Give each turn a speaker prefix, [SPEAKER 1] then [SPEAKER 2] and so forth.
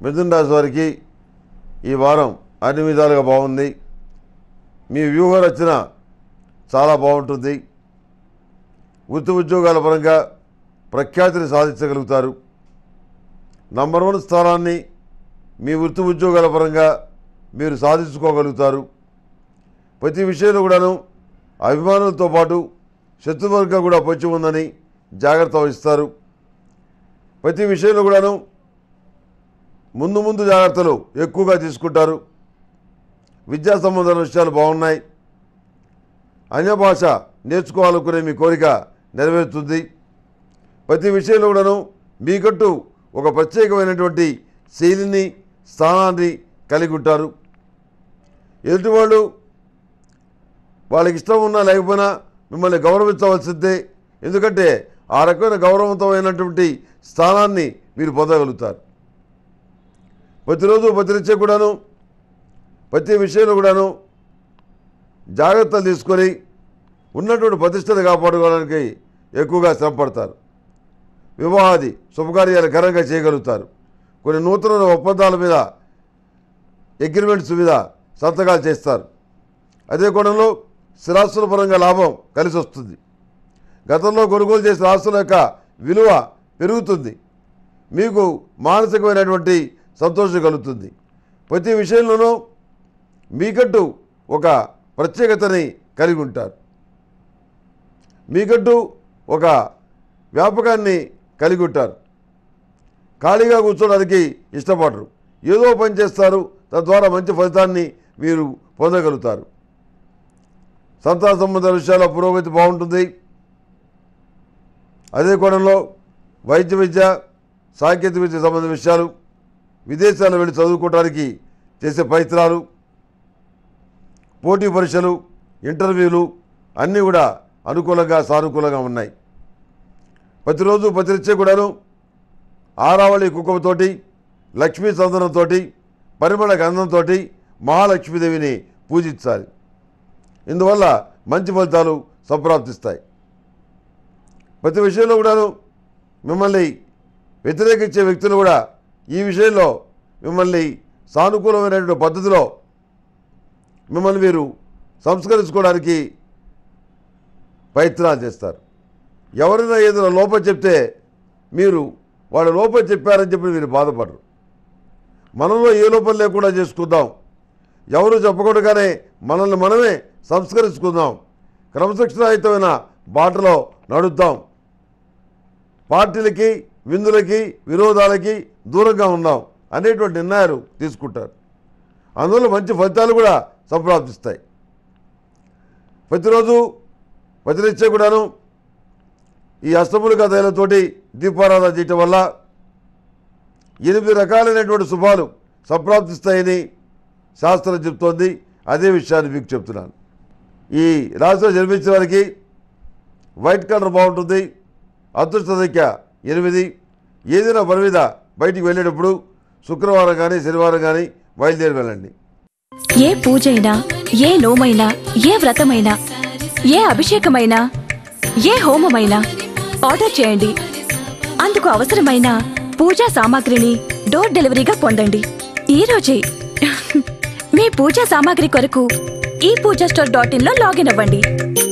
[SPEAKER 1] మిథున రాశి వారికి ఈ వారం అన్ని విధాలుగా బాగుంది మీ వ్యూహ రచన చాలా బాగుంటుంది వృత్తి ఉద్యోగాల పరంగా ప్రఖ్యాతిని సాధించగలుగుతారు నంబర్ వన్ స్థానాన్ని మీ వృత్తి ఉద్యోగాల పరంగా మీరు సాధించుకోగలుగుతారు ప్రతి విషయంలో కూడాను అభిమానులతో పాటు శత్రువర్గం కూడా పొంచి ఉందని జాగ్రత్త వహిస్తారు ప్రతి విషయంలో కూడాను ముందు ముందు జాగ్రత్తలు ఎక్కువగా తీసుకుంటారు విద్యా సంబంధమైన విషయాలు బాగున్నాయి అన్య భాష నేర్చుకోవాలనుకునే మీ కోరిక నెరవేరుతుంది ప్రతి విషయంలో కూడాను మీకంటూ ఒక ప్రత్యేకమైనటువంటి శైలిని స్థానాన్ని కలిగి ఉంటారు ఎదుటివాళ్ళు వాళ్ళకి ఇష్టం ఉన్నా లేకపోయినా మిమ్మల్ని గౌరవించవలసిందే ఎందుకంటే ఆ రకమైన గౌరవవంతమైనటువంటి స్థానాన్ని మీరు పొందగలుగుతారు ప్రతిరోజు ప్రతినిత్య కూడాను ప్రతి విషయంలో కూడాను జాగ్రత్తలు తీసుకొని ఉన్నటువంటి ప్రతిష్టను కాపాడుకోవడానికి ఎక్కువగా శ్రమపడతారు వివాహాది శుభకార్యాలు ఘనంగా చేయగలుగుతారు కొన్ని నూతన ఒప్పందాల మీద అగ్రిమెంట్స్ మీద సంతకాలు చేస్తారు అదే కోణంలో స్థిరాస్తుల పరంగా లాభం కలిసి వస్తుంది గతంలో కొనుగోలు చేసిన ఆస్తుల యొక్క విలువ పెరుగుతుంది మీకు మానసికమైనటువంటి సంతోషం కలుగుతుంది ప్రతి విషయంలోనూ మీకంటూ ఒక ప్రత్యేకతని కలిగి ఉంటారు మీకంటూ ఒక వ్యాపకాన్ని కలిగి ఉంటారు ఖాళీగా కూర్చోడానికి ఇష్టపడరు ఏదో పని చేస్తారు తద్వారా మంచి ఫలితాన్ని మీరు పొందగలుగుతారు సంతాన సంబంధ విషయాల్లో పురోగతి బాగుంటుంది అదే కోణంలో వైద్య విద్య సాంకేతిక విద్య సంబంధించిన విషయాలు విదేశాల్లో వెళ్ళి చదువుకోవడానికి చేసే ప్రయత్నాలు పోటీ పరీక్షలు ఇంటర్వ్యూలు అన్నీ కూడా అనుకూలంగా సానుకూలంగా ఉన్నాయి ప్రతిరోజు ప్రతినిత్యం కూడాను ఆరావళి కుంకుమతోటి లక్ష్మీ చందనంతో పరిమళ గంధంతో మహాలక్ష్మీదేవిని పూజించాలి ఇందువల్ల మంచి ఫలితాలు సంప్రాప్తిస్తాయి ప్రతి విషయంలో కూడాను మిమ్మల్ని వ్యతిరేకించే వ్యక్తులు కూడా ఈ విషయంలో మిమ్మల్ని సానుకూలమైనటువంటి పద్ధతిలో మిమ్మల్ని మీరు సంస్కరించుకోవడానికి ప్రయత్నాలు చేస్తారు ఎవరైనా ఏదైనా లోపం చెప్తే మీరు వాళ్ళ లోపం చెప్పారని చెప్పి మీరు బాధపడరు మనలో ఏ లోపం లేకుండా చేసుకుందాం ఎవరు చెప్పకూడగానే మనల్ని మనమే సంస్కరించుకుందాం క్రమశిక్షణాయుతమైన బాటలో నడుద్దాం పార్టీలకి విందులకి విరోధాలకి దూరంగా ఉందాం అనేటువంటి నిర్ణయాలు తీసుకుంటారు అందువల్ల మంచి ఫలితాలు కూడా సంప్రాప్తిస్తాయి ప్రతిరోజు ప్రతినిత్యం కూడాను ఈ అష్టములుగా తైలతోటి దీపారాధన చేయటం వల్ల ఎనిమిది రకాలైనటువంటి శుభాలు సంప్రాప్తిస్తాయని శాస్త్రం చెప్తోంది అదే విషయాన్ని మీకు చెప్తున్నాను ఈ రాశిలో జన్మించిన వారికి వైట్ కలర్ బాగుంటుంది అదృష్ట సంఖ్య ఎనిమిది ఏదైనా పని మీద బయటికి వెళ్ళేటప్పుడు శుక్రవారం కానీ శనివారం కానీ బయలుదేరి వెళ్ళండి
[SPEAKER 2] ఏ పూజైనా ఏ నోమైనా ఏ వ్రతమైనా ఏ అభిషేకమైనా ఏ హోమమైనా ఆర్డర్ చేయండి అందుకు అవసరమైన పూజా సామాగ్రిని డోర్ డెలివరీగా పొందండి ఈ రోజే మీ పూజా సామాగ్రి కొరకు ఈ పూజా స్టోర్ డాట్ ఇన్ లో లాగిన్ అవ్వండి